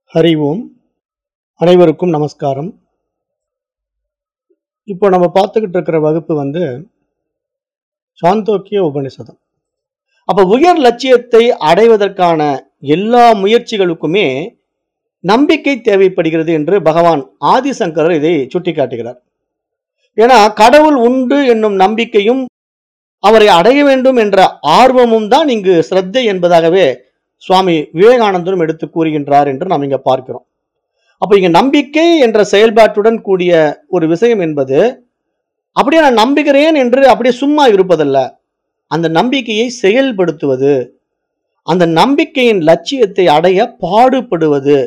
ஹரி ஓம் அனைவருக்கும் நமஸ்காரம் இப்போ நம்ம பார்த்துக்கிட்டு இருக்கிற வகுப்பு வந்து சாந்தோக்கிய உபனிஷதம் அப்போ உயர் லட்சியத்தை அடைவதற்கான எல்லா முயற்சிகளுக்குமே நம்பிக்கை தேவைப்படுகிறது என்று பகவான் ஆதிசங்கரர் இதை சுட்டிக்காட்டுகிறார் ஏன்னா கடவுள் உண்டு என்னும் நம்பிக்கையும் அவரை அடைய வேண்டும் என்ற ஆர்வமும் தான் இங்கு சிரத்தை என்பதாகவே சுவாமி விவேகானந்தரும் எடுத்து கூறுகின்றார் என்று நாம் இங்க பார்க்கிறோம் அப்ப இங்க நம்பிக்கை என்ற செயல்பாட்டுடன் கூடிய ஒரு விஷயம் என்பது அப்படியே நான் நம்புகிறேன் என்று அப்படியே சும்மா இருப்பதல்ல அந்த நம்பிக்கையை செயல்படுத்துவது அந்த நம்பிக்கையின் லட்சியத்தை அடைய பாடுபடுவது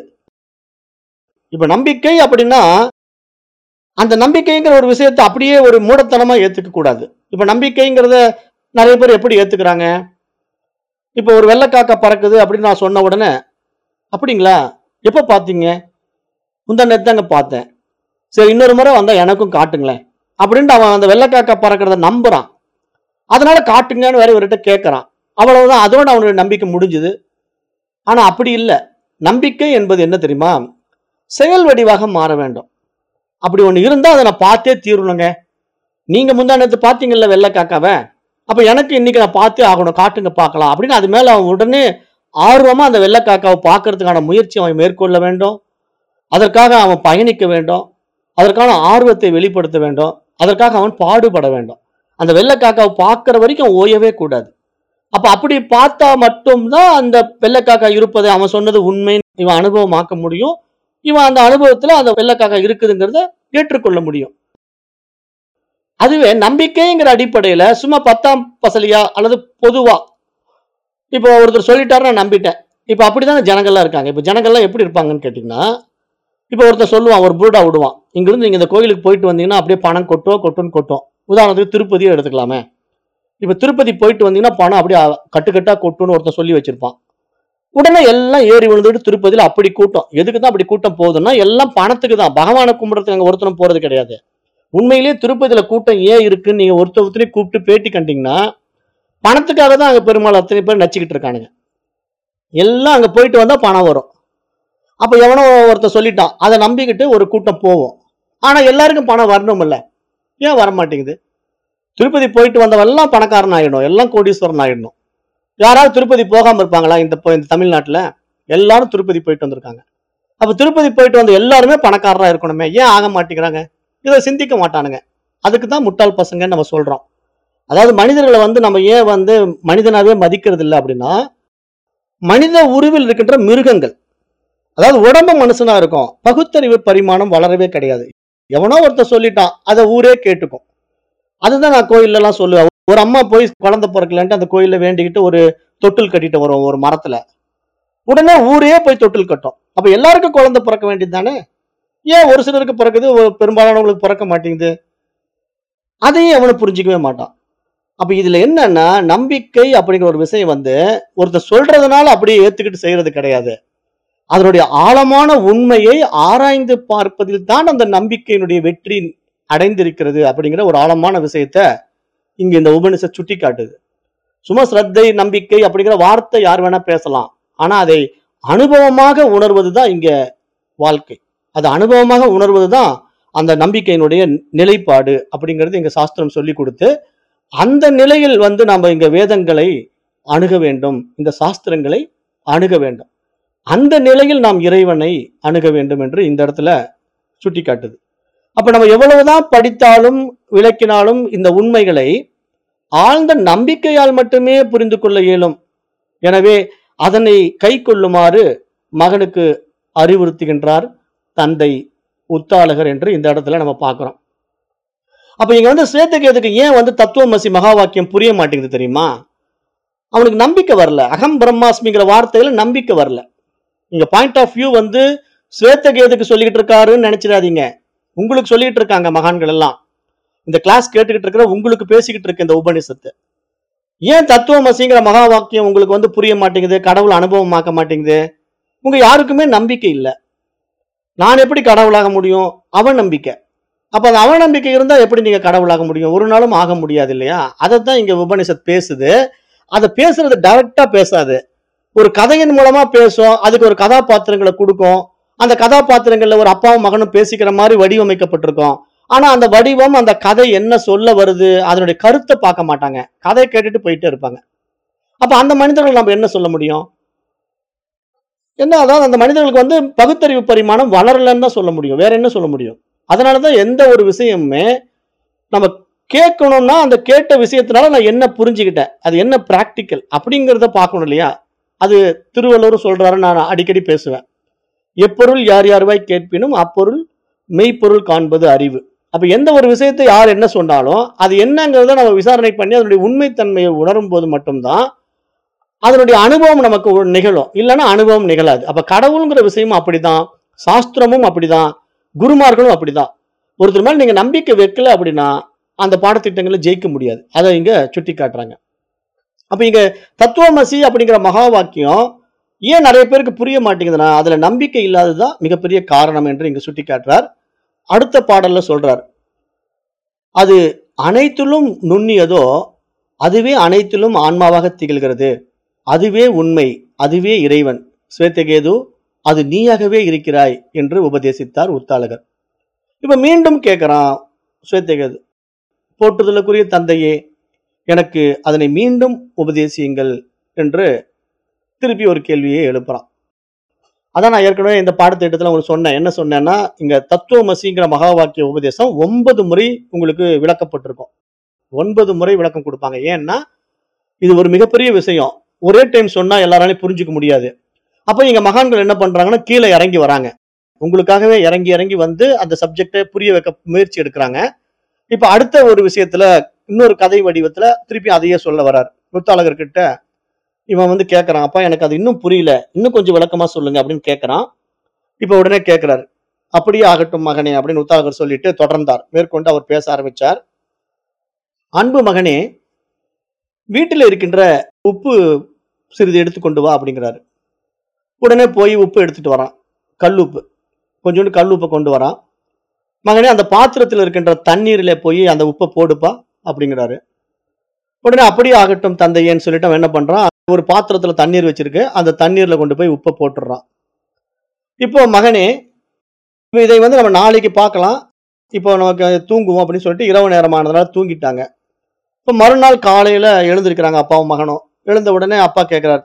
இப்ப நம்பிக்கை அப்படின்னா அந்த நம்பிக்கைங்கிற ஒரு விஷயத்தை அப்படியே ஒரு மூடத்தனமா ஏத்துக்க கூடாது இப்ப நம்பிக்கைங்கிறத நிறைய பேர் எப்படி ஏத்துக்கிறாங்க இப்போ ஒரு வெள்ளைக்காக்கா பறக்குது அப்படின்னு நான் சொன்ன உடனே அப்படிங்களா எப்போ பார்த்தீங்க முந்தா நேத்து தாங்க பார்த்தேன் சரி இன்னொரு முறை வந்தா எனக்கும் காட்டுங்களேன் அப்படின்ட்டு அவன் அந்த வெள்ளைக்காக்கா பறக்கிறத நம்புறான் அதனால காட்டுங்கன்னு வேற இவர்கிட்ட கேட்கறான் அவ்வளவுதான் அதோட அவனுடைய நம்பிக்கை முடிஞ்சுது ஆனா அப்படி இல்லை நம்பிக்கை என்பது என்ன தெரியுமா செயல் வடிவாக மாற வேண்டும் அப்படி ஒன்று இருந்தால் அதை நான் பார்த்தே தீரணுங்க நீங்க முந்தா நேத்து பார்த்தீங்கல்ல வெள்ளைக்காக்காவை அப்ப எனக்கு இன்னைக்கு நான் பார்த்தே ஆகணும் காட்டுங்க பார்க்கலாம் அப்படின்னு அது மேல அவன் உடனே ஆர்வமா அந்த வெள்ளைக்காக்காவை பார்க்கறதுக்கான முயற்சி அவன் மேற்கொள்ள வேண்டும் அதற்காக அவன் பயணிக்க வேண்டும் அதற்கான ஆர்வத்தை வெளிப்படுத்த வேண்டும் அதற்காக அவன் பாடுபட வேண்டும் அந்த வெள்ளைக்காக்காவை பார்க்கிற வரைக்கும் ஓயவே கூடாது அப்ப அப்படி பார்த்தா மட்டும்தான் அந்த வெள்ளைக்காக்கா இருப்பதை அவன் சொன்னது உண்மை இவன் அனுபவமாக்க முடியும் இவன் அந்த அனுபவத்துல அந்த வெள்ளைக்காக்கா இருக்குதுங்கிறத ஏற்றுக்கொள்ள முடியும் அதுவே நம்பிக்கைங்கிற அடிப்படையில சும்மா பத்தாம் பசலியா அல்லது பொதுவா இப்போ ஒருத்தர் சொல்லிட்டாரு நான் நம்பிட்டேன் இப்போ அப்படிதானே ஜனங்கள்லாம் இருக்காங்க இப்போ ஜனங்கள்லாம் எப்படி இருப்பாங்கன்னு கேட்டிங்கன்னா இப்போ ஒருத்தர் சொல்லுவான் ஒரு புருடா விடுவான் இங்கிருந்து நீங்கள் இந்த கோயிலுக்கு போயிட்டு வந்தீங்கன்னா அப்படியே பணம் கொட்டோ கொட்டுன்னு கொட்டும் உதாரணத்துக்கு திருப்பதியை எடுத்துக்கலாமே இப்போ திருப்பதி போயிட்டு வந்தீங்கன்னா பணம் அப்படியே கட்டுக்கட்டா கொட்டுன்னு ஒருத்தன் சொல்லி வச்சிருப்பான் உடனே எல்லாம் ஏறி விழுந்துட்டு திருப்பதியில் அப்படி கூட்டம் எதுக்கு தான் அப்படி கூட்டம் போகுதுன்னா எல்லாம் பணத்துக்கு தான் பகவானை கும்பிடுறதுக்கு அங்கே ஒருத்தனும் போறது கிடையாது உண்மையிலேயே திருப்பதியில கூட்டம் ஏன் இருக்குன்னு நீங்க ஒருத்தர் ஒருத்தரையும் கூப்பிட்டு பேட்டி கண்டிங்கன்னா பணத்துக்காக தான் அங்க பெருமாள் அத்தனை பேர் நச்சுக்கிட்டு இருக்கானுங்க எல்லாம் அங்க போயிட்டு வந்தா பணம் வரும் அப்ப எவனோ ஒருத்தர் சொல்லிட்டான் அதை நம்பிக்கிட்டு ஒரு கூட்டம் போவோம் ஆனா எல்லாருக்கும் பணம் வரணும் இல்ல ஏன் வர மாட்டேங்குது திருப்பதி போயிட்டு வந்தவெல்லாம் பணக்காரன் ஆயிடும் எல்லாம் கோடீஸ்வரன் ஆயிடணும் யாராவது திருப்பதி போகாம இருப்பாங்களா இந்த இப்போ இந்த தமிழ்நாட்டுல எல்லாரும் திருப்பதி போயிட்டு வந்திருக்காங்க அப்ப திருப்பதி போயிட்டு வந்த எல்லாருமே பணக்காரரா இருக்கணுமே ஏன் ஆக மாட்டேங்கிறாங்க இதை சிந்திக்க மாட்டானுங்க அதுக்கு தான் முட்டாள் பசங்கன்னு நம்ம சொல்றோம் அதாவது மனிதர்களை வந்து நம்ம ஏன் வந்து மனிதனாவே மதிக்கிறது இல்லை அப்படின்னா மனித உருவில் இருக்கின்ற மிருகங்கள் அதாவது உடம்பு மனுஷனா இருக்கும் பகுத்தறிவு பரிமாணம் வளரவே கிடையாது எவனோ ஒருத்தர் சொல்லிட்டான் அதை ஊரே கேட்டுக்கும் அதுதான் நான் கோயில்ல எல்லாம் சொல்லுவேன் ஒரு அம்மா போய் குழந்தை பிறக்கலன்ட்டு அந்த கோயில்ல வேண்டிக்கிட்டு ஒரு தொட்டில் கட்டிட்டு வரும் ஒரு மரத்துல உடனே ஊரே போய் தொட்டில் கட்டும் அப்ப எல்லாருக்கும் குழந்தை பிறக்க வேண்டியது தானே ஏன் ஒரு சிலருக்கு பிறக்குது ஒரு பெரும்பாலானவங்களுக்கு பிறக்க மாட்டேங்குது அதையும் அவனை புரிஞ்சிக்கவே மாட்டான் அப்ப இதுல என்னன்னா நம்பிக்கை அப்படிங்கிற ஒரு விஷயம் வந்து ஒருத்தர் சொல்றதுனால அப்படியே ஏத்துக்கிட்டு செய்யறது கிடையாது அதனுடைய ஆழமான உண்மையை ஆராய்ந்து பார்ப்பதில் தான் அந்த நம்பிக்கையினுடைய வெற்றி அடைந்திருக்கிறது அப்படிங்கிற ஒரு ஆழமான விஷயத்த இங்க இந்த உபனிஷ சுட்டி காட்டுது சும்மா ஸ்ரத்தை நம்பிக்கை அப்படிங்கிற வார்த்தை யார் வேணா பேசலாம் ஆனா அதை அனுபவமாக உணர்வது தான் இங்க வாழ்க்கை அது அனுபவமாக உணர்வது தான் அந்த நம்பிக்கையினுடைய நிலைப்பாடு அப்படிங்கிறது இங்க சாஸ்திரம் சொல்லி கொடுத்து அந்த நிலையில் வந்து நம்ம இங்க வேதங்களை அணுக வேண்டும் இந்த சாஸ்திரங்களை அணுக வேண்டும் அந்த நிலையில் நாம் இறைவனை அணுக வேண்டும் என்று இந்த இடத்துல சுட்டி காட்டுது அப்ப நம்ம எவ்வளவுதான் படித்தாலும் விளக்கினாலும் இந்த உண்மைகளை ஆழ்ந்த நம்பிக்கையால் மட்டுமே புரிந்து கொள்ள இயலும் எனவே அதனை கை கொள்ளுமாறு மகனுக்கு அறிவுறுத்துகின்றார் தந்தை உத்தாளகர் என்று இந்த இடத்துல நம்ம பார்க்கிறோம் அப்ப இங்க வந்து சேத்தகேதுக்கு ஏன் வந்து தத்துவமசி மகா வாக்கியம் புரிய மாட்டேங்குது தெரியுமா அவனுக்கு நம்பிக்கை வரல அகம் பிரம்மாஸ்மிங்கிற வார்த்தையில நம்பிக்கை வரல இங்க பாயிண்ட் ஆஃப் வியூ வந்து ஸ்வேத்தகேதுக்கு சொல்லிக்கிட்டு இருக்காருன்னு நினைச்சிடாதீங்க உங்களுக்கு சொல்லிட்டு இருக்காங்க மகான்கள் எல்லாம் இந்த கிளாஸ் கேட்டுக்கிட்டு இருக்கிற உங்களுக்கு பேசிக்கிட்டு இருக்கு இந்த உபநிஷத்து ஏன் தத்துவமசிங்கிற மகா வாக்கியம் உங்களுக்கு வந்து புரிய மாட்டேங்குது கடவுள் அனுபவமாக்க மாட்டேங்குது உங்க யாருக்குமே நம்பிக்கை இல்லை நான் எப்படி கடவுளாக முடியும் அவன் நம்பிக்கை அப்ப அந்த அவநம்பிக்கை இருந்தா எப்படி நீங்க கடவுளாக முடியும் ஒரு நாளும் ஆக முடியாது இல்லையா அதைத்தான் இங்க உபனிஷத் பேசுது அதை பேசுறது டைரக்டா பேசாது ஒரு கதையின் மூலமா பேசும் அதுக்கு ஒரு கதாபாத்திரங்களை கொடுக்கும் அந்த கதாபாத்திரங்கள்ல ஒரு அப்பாவும் மகனும் பேசிக்கிற மாதிரி வடிவமைக்கப்பட்டிருக்கும் ஆனா அந்த வடிவம் அந்த கதை என்ன சொல்ல வருது அதனுடைய கருத்தை பார்க்க மாட்டாங்க கதையை கேட்டுட்டு போயிட்டே இருப்பாங்க அப்ப அந்த மனிதர்கள் நம்ம என்ன சொல்ல முடியும் என்ன அதாவது அந்த மனிதர்களுக்கு வந்து பகுத்தறிவு பரிமாணம் வளரலன்னு தான் சொல்ல முடியும் வேற என்ன சொல்ல முடியும் அதனாலதான் எந்த ஒரு விஷயமுமே நம்ம கேட்கணும்னா அந்த கேட்ட விஷயத்தினால நான் என்ன புரிஞ்சுக்கிட்டேன் அது என்ன பிராக்டிக்கல் அப்படிங்கிறத பார்க்கணும் இல்லையா அது திருவள்ளுவர் சொல்றாரு நான் அடிக்கடி பேசுவேன் எப்பொருள் யார் யார்வாய் கேட்பினும் அப்பொருள் மெய்ப்பொருள் காண்பது அறிவு அப்ப எந்த ஒரு விஷயத்தை யார் என்ன சொன்னாலும் அது என்னங்கிறத நம்ம விசாரணை பண்ணி அதனுடைய உண்மைத்தன்மையை உணரும் போது மட்டும்தான் அதனுடைய அனுபவம் நமக்கு ஒரு நிகழும் இல்லைன்னா அனுபவம் நிகழாது அப்ப கடவுளுங்கிற விஷயமும் அப்படிதான் சாஸ்திரமும் அப்படிதான் குருமார்களும் அப்படிதான் ஒருத்தர் மேல நீங்க நம்பிக்கை வைக்கல அப்படின்னா அந்த பாடத்திட்டங்களை ஜெயிக்க முடியாது அதை இங்க சுட்டி காட்டுறாங்க அப்ப இங்க தத்துவமசி அப்படிங்கிற மகா வாக்கியம் ஏன் நிறைய பேருக்கு புரிய மாட்டேங்குதுன்னா அதுல நம்பிக்கை இல்லாததுதான் மிகப்பெரிய காரணம் என்று இங்க சுட்டி காட்டுறார் அடுத்த பாடல்ல சொல்றார் அது அனைத்திலும் நுண்ணியதோ அதுவே அனைத்திலும் ஆன்மாவாக திகழ்கிறது அதுவே உண்மை அதுவே இறைவன் ஸ்வேத்தகேது அது நீயாகவே இருக்கிறாய் என்று உபதேசித்தார் உத்தாளகர் இப்ப மீண்டும் கேட்கிறான் ஸ்வேத்தகேது போற்றுதலுக்குரிய தந்தையே எனக்கு அதனை மீண்டும் உபதேசியுங்கள் என்று திருப்பி ஒரு கேள்வியை எழுப்புறான் அதான் நான் ஏற்கனவே இந்த பாடத்திட்டத்தில் உங்களுக்கு சொன்னேன் என்ன சொன்னேன்னா இங்க தத்துவமசிங்கிற மகா வாக்கிய உபதேசம் ஒன்பது முறை உங்களுக்கு விளக்கப்பட்டிருக்கும் ஒன்பது முறை விளக்கம் கொடுப்பாங்க ஏன்னா இது ஒரு மிகப்பெரிய விஷயம் ஒரே டைம் சொன்னா எல்லாராலையும் புரிஞ்சுக்க முடியாது அப்ப இங்க மகான்கள் என்ன பண்றாங்கன்னா கீழே இறங்கி வராங்க உங்களுக்காகவே இறங்கி இறங்கி வந்து அந்த சப்ஜெக்டை புரிய வைக்க முயற்சி எடுக்கிறாங்க இப்ப அடுத்த ஒரு விஷயத்துல இன்னொரு கதை வடிவத்துல திருப்பி அதையே சொல்ல வரார் முத்தாளகர் கிட்ட இவன் வந்து கேட்கறான் அப்பா எனக்கு அது இன்னும் புரியல இன்னும் கொஞ்சம் விளக்கமா சொல்லுங்க அப்படின்னு கேட்கறான் இப்ப உடனே கேட்கிறார் அப்படியே ஆகட்டும் மகனே அப்படின்னு உத்தாளகர் சொல்லிட்டு தொடர்ந்தார் மேற்கொண்டு அவர் பேச ஆரம்பிச்சார் அன்பு மகனே வீட்டில் இருக்கின்ற உப்பு சிறிது எடுத்துக்கொண்டு வா அப்படிங்கிறாரு உடனே போய் உப்பு எடுத்துட்டு வரான் கல் உப்பு கொஞ்சோண்டு கல் உப்பை கொண்டு வரான் மகனே அந்த பாத்திரத்தில் இருக்கின்ற தண்ணீரில் போய் அந்த உப்பை போடுப்பா அப்படிங்கிறாரு உடனே அப்படியே ஆகட்டும் தந்தையேன்னு சொல்லிட்டு அவன் என்ன பண்றான் ஒரு பாத்திரத்துல தண்ணீர் வச்சிருக்கு அந்த தண்ணீர்ல கொண்டு போய் உப்பை போட்டுடுறான் இப்போ மகனே இப்போ இதை வந்து நம்ம நாளைக்கு பார்க்கலாம் இப்போ நமக்கு தூங்குவோம் அப்படின்னு சொல்லிட்டு இரவு நேரமானதுனால தூங்கிட்டாங்க இப்போ மறுநாள் காலையில எழுந்திருக்கிறாங்க அப்பாவும் மகனும் எழுந்த உடனே அப்பா கேட்கிறார்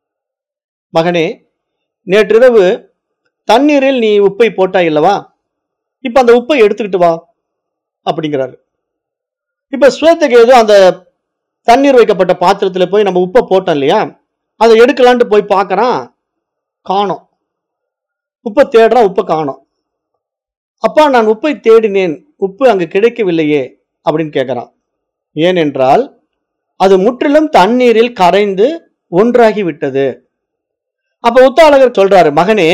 மகனே நேற்றிரவு தண்ணீரில் நீ உப்பை போட்டாய் இல்லவா இப்ப அந்த உப்பை எடுத்துக்கிட்டு வா அப்படிங்கிறாரு இப்ப ஸ்வேதகேது அந்த தண்ணீர் வைக்கப்பட்ட பாத்திரத்துல போய் நம்ம உப்பை போட்டோம் இல்லையா அதை எடுக்கலான்ட்டு போய் பார்க்கறான் காணோம் உப்பை தேடுறான் உப்பை காணோம் அப்பா நான் உப்பை தேடினேன் உப்பு அங்கு கிடைக்கவில்லையே அப்படின்னு கேட்கறான் ஏனென்றால் அது முற்றிலும் தண்ணீரில் கரைந்து ஒன்றாகி விட்டது அப்ப உத்தாளகர் சொல்றாரு மகனே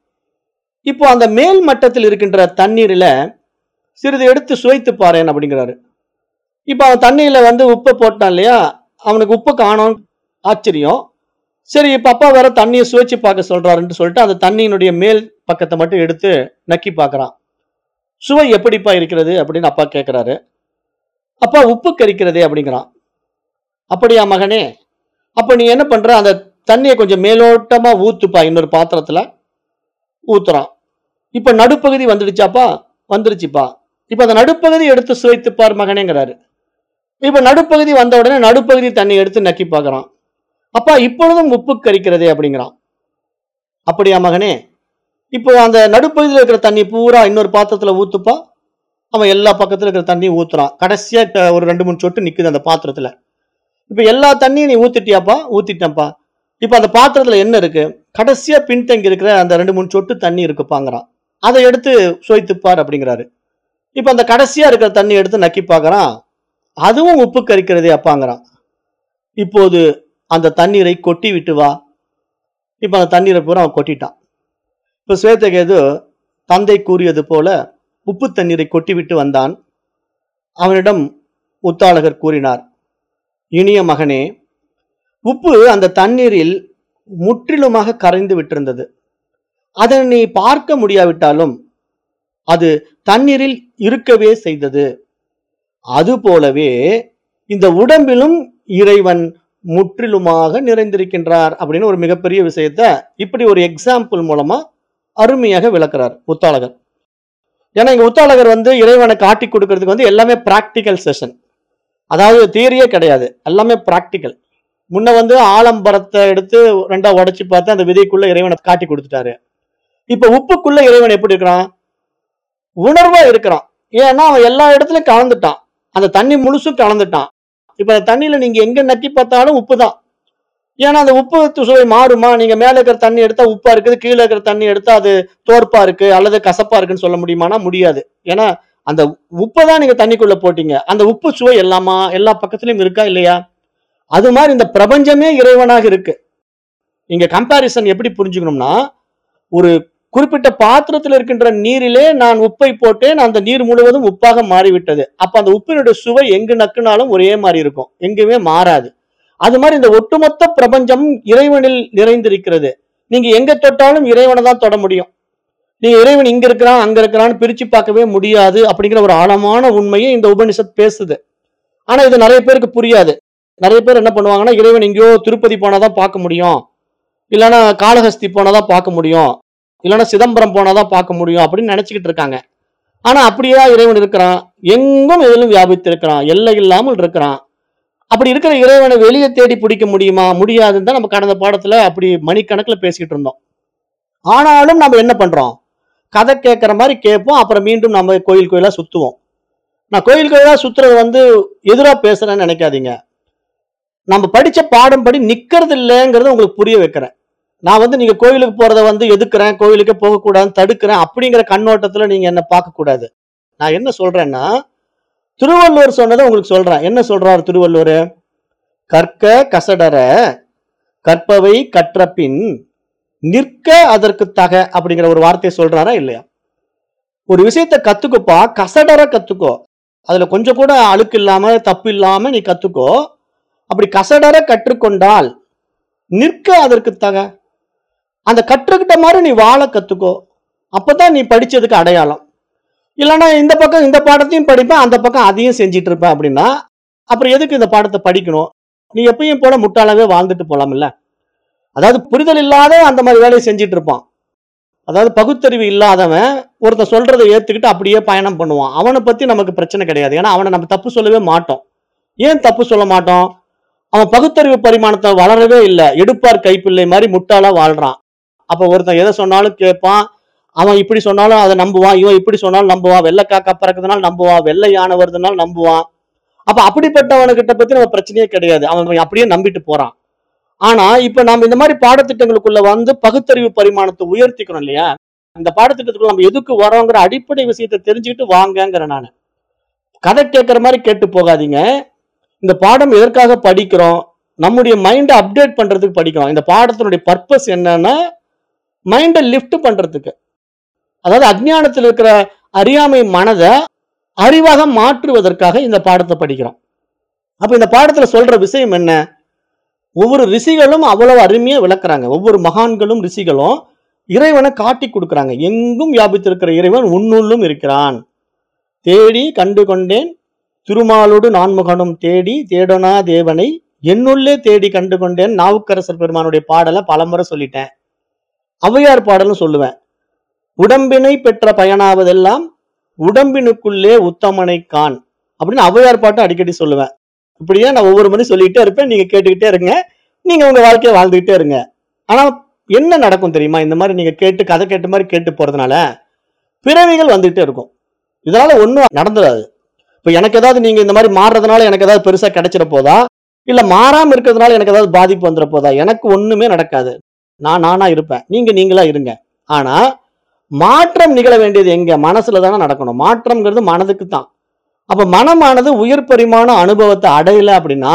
இப்போ அந்த மேல் மட்டத்தில் இருக்கின்ற தண்ணீரில சிறிது எடுத்து சுவைத்து பாரேன் அப்படிங்கிறாரு இப்போ அவன் தண்ணியில வந்து உப்பை போட்டான் இல்லையா அவனுக்கு உப்பு காணோம் ஆச்சரியம் சரி இப்ப அப்பா வேற தண்ணியை சுவைச்சு பார்க்க சொல்றாருன்னு சொல்லிட்டு அந்த தண்ணியினுடைய மேல் பக்கத்தை மட்டும் எடுத்து நக்கி பார்க்கறான் சுவை எப்படிப்பா இருக்கிறது அப்படின்னு அப்பா கேட்கிறாரு அப்பா உப்பு கரிக்கிறதே அப்படிங்கிறான் அப்படியா மகனே அப்ப நீ என்ன பண்ற அந்த தண்ணியை கொஞ்சம் மேலோட்டமா ஊத்துப்பா இன்னொரு பாத்திரத்துல ஊத்துறான் இப்ப நடுப்பகுதி வந்துடுச்சாப்பா வந்துருச்சுப்பா இப்ப அந்த நடுப்பகுதி எடுத்து சுவைத்துப்பார் மகனேங்கிறாரு இப்ப நடுப்பகுதி வந்த உடனே நடுப்பகுதி தண்ணி எடுத்து நக்கி பார்க்கறான் அப்பா இப்பொழுதும் உப்பு கரிக்கிறதே அப்படிங்கிறான் அப்படியா மகனே இப்போ அந்த நடுப்பகுதியில் இருக்கிற தண்ணி பூரா இன்னொரு பாத்திரத்துல ஊத்துப்பா அவன் எல்லா பக்கத்துல இருக்கிற தண்ணியும் ஊத்துறான் கடைசியா க- ஒரு ரெண்டு மூணு சொட்டு நிக்குது அந்த பாத்திரத்துல இப்ப எல்லா தண்ணியும் நீ ஊத்திட்டியாப்பா ஊத்திட்டேன்ப்பா இப்ப அந்த பாத்திரத்துல என்ன இருக்கு கடைசியா பின்தங்கி இருக்கிற அந்த ரெண்டு மூணு சொட்டு தண்ணி இருக்குப்பாங்கிறான் அதை எடுத்து சுவைத்துப்பார் அப்படிங்கிறாரு இப்ப அந்த கடைசியா இருக்கிற தண்ணி எடுத்து நக்கி பார்க்கறான் அதுவும் உப்பு கரிக்கிறதே அப்பாங்கிறான் இப்போது அந்த தண்ணீரை கொட்டி விட்டு வா இப்ப அந்த தண்ணீரை பூரா அவன் கொட்டிட்டான் இப்ப சுவேதகேது தந்தை கூறியது போல உப்பு தண்ணீரை கொட்டிவிட்டு வந்தான் அவனிடம் உத்தாளகர் கூறினார் இனிய மகனே உப்பு அந்த தண்ணீரில் முற்றிலுமாக கரைந்து விட்டிருந்தது அதை நீ பார்க்க முடியாவிட்டாலும் அது தண்ணீரில் இருக்கவே செய்தது அதுபோலவே இந்த உடம்பிலும் இறைவன் முற்றிலுமாக நிறைந்திருக்கின்றார் அப்படின்னு ஒரு மிகப்பெரிய விஷயத்த இப்படி ஒரு எக்ஸாம்பிள் மூலமா அருமையாக விளக்குறார் உத்தாளகர் ஏன்னா இங்க உத்தாளகர் வந்து இறைவனை காட்டி கொடுக்கறதுக்கு வந்து எல்லாமே பிராக்டிக்கல் செஷன் அதாவது தியரியே கிடையாது எல்லாமே பிராக்டிக்கல் முன்ன வந்து ஆலம்பரத்தை எடுத்து ரெண்டா உடைச்சு பார்த்து அந்த விதைக்குள்ள இறைவனை காட்டி கொடுத்துட்டாரு இப்ப உப்புக்குள்ள இறைவன் எப்படி இருக்கிறான் உணர்வா இருக்கிறான் ஏன்னா அவன் எல்லா இடத்துலயும் கலந்துட்டான் அந்த தண்ணி முழுசும் கலந்துட்டான் இப்ப அந்த தண்ணியில நீங்க எங்க நக்கி பார்த்தாலும் உப்பு தான் ஏன்னா அந்த உப்பு சுவை மாறுமா நீங்க மேல இருக்கிற தண்ணி எடுத்தா உப்பா இருக்குது கீழே இருக்கிற தண்ணி எடுத்தா அது தோற்பா இருக்கு அல்லது கசப்பா இருக்குன்னு சொல்ல முடியுமானா முடியாது ஏன்னா அந்த உப்பை தான் நீங்க தண்ணிக்குள்ள போட்டீங்க அந்த உப்பு சுவை எல்லாமா எல்லா பக்கத்துலயும் இருக்கா இல்லையா அது மாதிரி இந்த பிரபஞ்சமே இறைவனாக இருக்கு இங்க கம்பாரிசன் எப்படி புரிஞ்சுக்கணும்னா ஒரு குறிப்பிட்ட பாத்திரத்தில் இருக்கின்ற நீரிலே நான் உப்பை போட்டேன் அந்த நீர் முழுவதும் உப்பாக மாறிவிட்டது அப்ப அந்த உப்பினுடைய சுவை எங்கு நக்குனாலும் ஒரே மாதிரி இருக்கும் எங்குமே மாறாது அது மாதிரி இந்த ஒட்டுமொத்த பிரபஞ்சம் இறைவனில் நிறைந்திருக்கிறது நீங்க எங்க தொட்டாலும் இறைவனை தான் தொட முடியும் நீங்க இறைவன் இங்க இருக்கிறான் அங்க இருக்கிறான்னு பிரிச்சு பார்க்கவே முடியாது அப்படிங்கிற ஒரு ஆழமான உண்மையை இந்த உபனிஷத் பேசுது ஆனா இது நிறைய பேருக்கு புரியாது நிறைய பேர் என்ன பண்ணுவாங்கன்னா இறைவன் எங்கேயோ திருப்பதி போனாதான் பார்க்க முடியும் இல்லைன்னா காளஹஸ்தி போனாதான் பார்க்க முடியும் இல்லைன்னா சிதம்பரம் போனாதான் பார்க்க முடியும் அப்படின்னு நினைச்சுக்கிட்டு இருக்காங்க ஆனா அப்படியா இறைவன் இருக்கிறான் எங்கும் எதிலும் வியாபித்து இருக்கிறான் எல்லை இல்லாமல் இருக்கிறான் அப்படி இருக்கிற இறைவனை வெளியே தேடி பிடிக்க முடியுமா முடியாதுன்னு தான் நம்ம கடந்த பாடத்துல அப்படி மணிக்கணக்கில் பேசிக்கிட்டு இருந்தோம் ஆனாலும் நம்ம என்ன பண்றோம் கதை கேட்குற மாதிரி கேட்போம் அப்புறம் மீண்டும் நம்ம கோயில் கோயிலா சுத்துவோம் நான் கோயில் கோயிலா சுத்துறது வந்து எதிரா பேசுறேன்னு நினைக்காதீங்க நம்ம படிச்ச பாடம் படி நிக்கிறது இல்லைங்கிறத உங்களுக்கு புரிய வைக்கிறேன் நான் வந்து நீங்க கோயிலுக்கு போறத வந்து எதுக்குறேன் கோயிலுக்கு போகக்கூடாதுன்னு தடுக்கிறேன் அப்படிங்கிற கண்ணோட்டத்துல நீங்க என்ன பார்க்க கூடாது நான் என்ன சொல்றேன்னா திருவள்ளுவர் சொன்னதை உங்களுக்கு சொல்றேன் என்ன சொல்றாரு திருவள்ளுவர் கற்க கசடர கற்பவை கற்ற பின் நிற்க அதற்கு தக அப்படிங்கிற ஒரு வார்த்தையை சொல்றாரா இல்லையா ஒரு விஷயத்த கத்துக்கோப்பா கசடர கத்துக்கோ அதுல கொஞ்சம் கூட அழுக்கு இல்லாம தப்பு இல்லாம நீ கத்துக்கோ அப்படி கசடர கற்றுக்கொண்டால் நிற்க அதற்கு தக அந்த கற்றுக்கிட்ட மாதிரி நீ வாழ கத்துக்கோ அப்பதான் நீ படிச்சதுக்கு அடையாளம் இல்லைன்னா இந்த பக்கம் இந்த பாடத்தையும் படிப்பேன் அந்த பக்கம் அதையும் செஞ்சிட்டு இருப்பேன் அப்படின்னா அப்புறம் எதுக்கு இந்த பாடத்தை படிக்கணும் நீ எப்பயும் போல முட்டாளாவே வாழ்ந்துட்டு போலாம்ல அதாவது புரிதல் இல்லாத அந்த மாதிரி வேலையை செஞ்சிட்டு இருப்பான் அதாவது பகுத்தறிவு இல்லாதவன் ஒருத்தன் சொல்றதை ஏத்துக்கிட்டு அப்படியே பயணம் பண்ணுவான் அவனை பத்தி நமக்கு பிரச்சனை கிடையாது ஏன்னா அவனை நம்ம தப்பு சொல்லவே மாட்டோம் ஏன் தப்பு சொல்ல மாட்டோம் அவன் பகுத்தறிவு பரிமாணத்தை வளரவே இல்லை எடுப்பார் கைப்பிள்ளை மாதிரி முட்டாளா வாழ்றான் அப்ப ஒருத்தன் எதை சொன்னாலும் கேட்பான் அவன் இப்படி சொன்னாலும் அதை நம்புவான் இவன் இப்படி சொன்னாலும் நம்புவான் வெள்ளை காக்கா பறக்குதுனால நம்புவான் வெள்ளை யானை வருதுனால நம்புவான் அப்ப அப்படிப்பட்டவனுக்கிட்ட பத்தி நம்ம பிரச்சனையே கிடையாது அவன் அப்படியே நம்பிட்டு போறான் ஆனா இப்ப நம்ம இந்த மாதிரி பாடத்திட்டங்களுக்குள்ள வந்து பகுத்தறிவு பரிமாணத்தை உயர்த்திக்கணும் இல்லையா இந்த பாடத்திட்டத்துக்குள்ள நம்ம எதுக்கு வரோங்கிற அடிப்படை விஷயத்தை தெரிஞ்சுக்கிட்டு வாங்கங்கிறேன் நான் கதை கேட்கற மாதிரி கேட்டு போகாதீங்க இந்த பாடம் எதற்காக படிக்கிறோம் நம்முடைய மைண்டை அப்டேட் பண்றதுக்கு படிக்கிறோம் இந்த பாடத்தினுடைய பர்பஸ் என்னன்னா மைண்டை லிஃப்ட் பண்றதுக்கு அதாவது அஜ்ஞானத்தில் இருக்கிற அறியாமை மனதை அறிவாக மாற்றுவதற்காக இந்த பாடத்தை படிக்கிறோம் அப்ப இந்த பாடத்துல சொல்ற விஷயம் என்ன ஒவ்வொரு ரிஷிகளும் அவ்வளவு அருமையா விளக்குறாங்க ஒவ்வொரு மகான்களும் ரிஷிகளும் இறைவனை காட்டி கொடுக்குறாங்க எங்கும் வியாபித்திருக்கிற இறைவன் உன்னுள்ளும் இருக்கிறான் தேடி கண்டு கொண்டேன் திருமாலோடு நான்முகனும் தேடி தேடனா தேவனை என்னுள்ளே தேடி கண்டு கொண்டேன் நாவுக்கரசர் பெருமானுடைய பாடலை பலமுறை சொல்லிட்டேன் ஔவையார் பாடலும் சொல்லுவேன் உடம்பினை பெற்ற பயனாவதெல்லாம் உடம்பினுக்குள்ளே உத்தமனை கான் அப்படின்னு ஔவையார் பாட்டு அடிக்கடி சொல்லுவேன் இப்படியே நான் ஒவ்வொரு மணி சொல்லிக்கிட்டே இருப்பேன் நீங்க கேட்டுக்கிட்டே இருங்க நீங்க உங்க வாழ்க்கையை வாழ்ந்துகிட்டே இருங்க ஆனா என்ன நடக்கும் தெரியுமா இந்த மாதிரி நீங்க கேட்டு கதை கேட்ட மாதிரி கேட்டு போறதுனால பிறவிகள் வந்துகிட்டே இருக்கும் இதனால ஒண்ணும் நடந்துடாது இப்ப எனக்கு ஏதாவது நீங்க இந்த மாதிரி மாறுறதுனால எனக்கு ஏதாவது பெருசா கிடைச்சிட போதா இல்ல மாறாம இருக்கிறதுனால எனக்கு ஏதாவது பாதிப்பு வந்துட போதா எனக்கு ஒண்ணுமே நடக்காது நான் நானா இருப்பேன் நீங்க நீங்களா இருங்க ஆனா மாற்றம் நிகழ வேண்டியது எங்க மனசுல தானே நடக்கணும் மாற்றம்ங்கிறது மனதுக்கு தான் அப்ப மனமானது உயர் பரிமாண அனுபவத்தை அடையல அப்படின்னா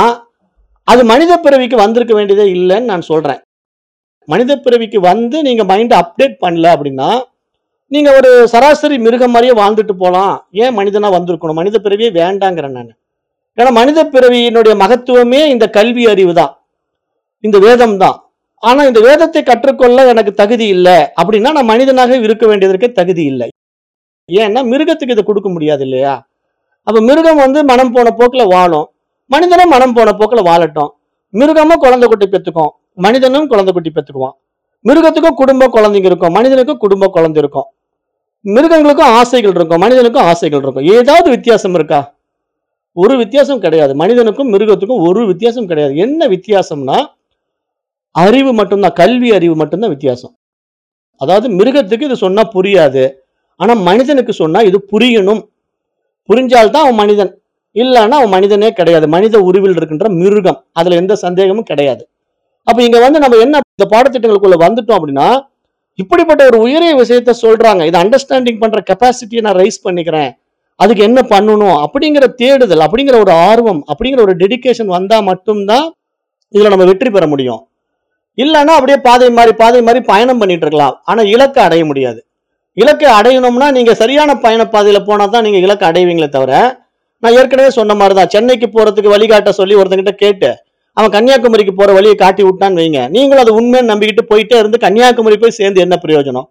அது மனித பிறவிக்கு வந்திருக்க வேண்டியதே இல்லைன்னு நான் சொல்றேன் மனித பிறவிக்கு வந்து நீங்க மைண்டை அப்டேட் பண்ணல அப்படின்னா நீங்க ஒரு சராசரி மிருகம் மாதிரியே வாழ்ந்துட்டு போலாம் ஏன் மனிதனா வந்திருக்கணும் மனித பிறவியே வேண்டாங்கிறேன் நான் ஏன்னா மனித பிறவியினுடைய மகத்துவமே இந்த கல்வி அறிவு தான் இந்த வேதம் தான் ஆனா இந்த வேதத்தை கற்றுக்கொள்ள எனக்கு தகுதி இல்லை அப்படின்னா நான் மனிதனாக இருக்க வேண்டியதற்கே தகுதி இல்லை ஏன்னா மிருகத்துக்கு இதை கொடுக்க முடியாது இல்லையா அப்ப மிருகம் வந்து மனம் போன போக்குல வாழும் மனிதனும் மனம் போன போக்குல வாழட்டும் மிருகமும் குழந்தை குட்டி பெத்துக்கும் மனிதனும் குழந்தை குட்டி பெத்துக்குவான் மிருகத்துக்கும் குடும்ப குழந்தைங்க இருக்கும் மனிதனுக்கும் குடும்ப குழந்தை இருக்கும் மிருகங்களுக்கும் ஆசைகள் இருக்கும் மனிதனுக்கும் ஆசைகள் இருக்கும் ஏதாவது வித்தியாசம் இருக்கா ஒரு வித்தியாசம் கிடையாது மனிதனுக்கும் மிருகத்துக்கும் ஒரு வித்தியாசம் கிடையாது என்ன வித்தியாசம்னா அறிவு மட்டும்தான் கல்வி அறிவு மட்டும்தான் வித்தியாசம் அதாவது மிருகத்துக்கு இது சொன்னா புரியாது ஆனா மனிதனுக்கு சொன்னா இது புரியணும் புரிஞ்சால்தான் அவன் மனிதன் இல்லைன்னா அவன் மனிதனே கிடையாது மனித உருவில் இருக்கின்ற மிருகம் அதுல எந்த சந்தேகமும் கிடையாது அப்ப இங்க வந்து நம்ம என்ன இந்த பாடத்திட்டங்களுக்குள்ள வந்துட்டோம் அப்படின்னா இப்படிப்பட்ட ஒரு உயரிய விஷயத்த சொல்றாங்க இதை அண்டர்ஸ்டாண்டிங் பண்ற கெப்பாசிட்டியை நான் ரைஸ் பண்ணிக்கிறேன் அதுக்கு என்ன பண்ணணும் அப்படிங்கிற தேடுதல் அப்படிங்கிற ஒரு ஆர்வம் அப்படிங்கிற ஒரு டெடிகேஷன் வந்தா மட்டும்தான் இதுல நம்ம வெற்றி பெற முடியும் இல்லைன்னா அப்படியே பாதை மாறி பாதை மாறி பயணம் பண்ணிட்டு இருக்கலாம் ஆனா இலக்கை அடைய முடியாது இலக்கை அடையணும்னா நீங்க சரியான பயண பாதையில போனா தான் நீங்க இலக்கை அடைவீங்களே தவிர நான் ஏற்கனவே சொன்ன மாதிரி தான் சென்னைக்கு போறதுக்கு வழிகாட்ட சொல்லி ஒருத்தங்கிட்ட கேட்டு அவன் கன்னியாகுமரிக்கு போற வழியை காட்டி விட்டான்னு வைங்க நீங்களும் அது உண்மைன்னு நம்பிக்கிட்டு போயிட்டே இருந்து கன்னியாகுமரி போய் சேர்ந்து என்ன பிரயோஜனம்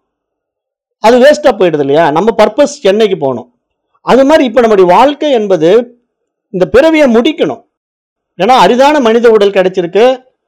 அது வேஸ்டா போயிடுது இல்லையா நம்ம பர்பஸ் சென்னைக்கு போகணும் அது மாதிரி இப்ப நம்முடைய வாழ்க்கை என்பது இந்த பிறவியை முடிக்கணும் ஏன்னா அரிதான மனித உடல் கிடைச்சிருக்கு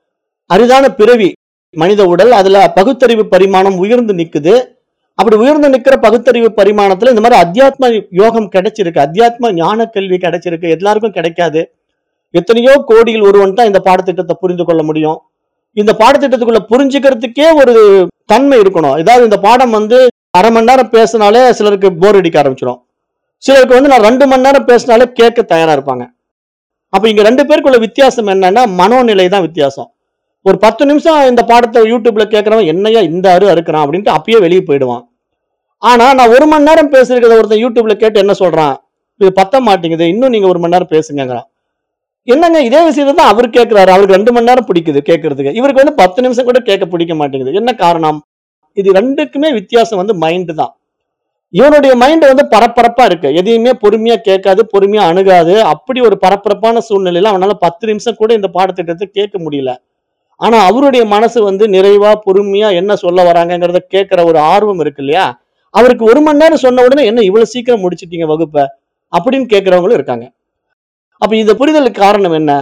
அரிதான பிறவி மனித உடல் அதுல பகுத்தறிவு பரிமாணம் உயர்ந்து நிக்குது அப்படி உயர்ந்து நிக்கிற பகுத்தறிவு பரிமாணத்துல இந்த மாதிரி அத்தியாத்ம யோகம் கிடைச்சிருக்கு அத்தியாத்ம ஞான கல்வி கிடைச்சிருக்கு எல்லாருக்கும் கிடைக்காது எத்தனையோ கோடியில் ஒருவன் தான் இந்த பாடத்திட்டத்தை புரிந்து கொள்ள முடியும் இந்த பாடத்திட்டத்துக்குள்ள புரிஞ்சுக்கிறதுக்கே ஒரு தன்மை இருக்கணும் ஏதாவது இந்த பாடம் வந்து அரை மணி நேரம் பேசினாலே சிலருக்கு போர் அடிக்க ஆரம்பிச்சிடும் சிலருக்கு வந்து நான் ரெண்டு மணி நேரம் பேசினாலே கேட்க தயாரா இருப்பாங்க அப்ப இங்க ரெண்டு பேருக்குள்ள வித்தியாசம் என்னன்னா மனோநிலை தான் வித்தியாசம் ஒரு பத்து நிமிஷம் இந்த பாடத்தை யூடியூப்ல கேட்கறவன் என்னையா இந்த அரு அறுக்கிறான் அப்படின்ட்டு அப்பயே வெளியே போயிடுவான் ஆனா நான் ஒரு மணி நேரம் பேசிருக்கிறத ஒருத்தன் யூடியூப்ல கேட்டு என்ன சொல்றான் இது பத்த மாட்டேங்குது இன்னும் நீங்க ஒரு மணி நேரம் பேசுங்கிறான் என்னங்க இதே விஷயத்தை தான் அவர் கேட்கிறாரு அவருக்கு ரெண்டு மணி நேரம் பிடிக்குது கேட்கறதுக்கு இவருக்கு வந்து பத்து நிமிஷம் கூட கேட்க பிடிக்க மாட்டேங்குது என்ன காரணம் இது ரெண்டுக்குமே வித்தியாசம் வந்து மைண்ட் தான் இவனுடைய மைண்ட் வந்து பரபரப்பா இருக்கு எதையுமே பொறுமையா கேட்காது பொறுமையா அணுகாது அப்படி ஒரு பரபரப்பான சூழ்நிலையில அவனால பத்து நிமிஷம் கூட இந்த பாடத்திட்டத்தை கேட்க முடியல ஆனா அவருடைய மனசு வந்து நிறைவா பொறுமையா என்ன சொல்ல வராங்கங்கிறத கேட்கிற ஒரு ஆர்வம் இருக்கு இல்லையா அவருக்கு ஒரு மணி நேரம் சொன்ன உடனே என்ன இவ்வளவு சீக்கிரம் முடிச்சிட்டீங்க வகுப்பை அப்படின்னு கேட்கிறவங்களும் இருக்காங்க அப்ப இந்த புரிதலுக்கு காரணம் என்ன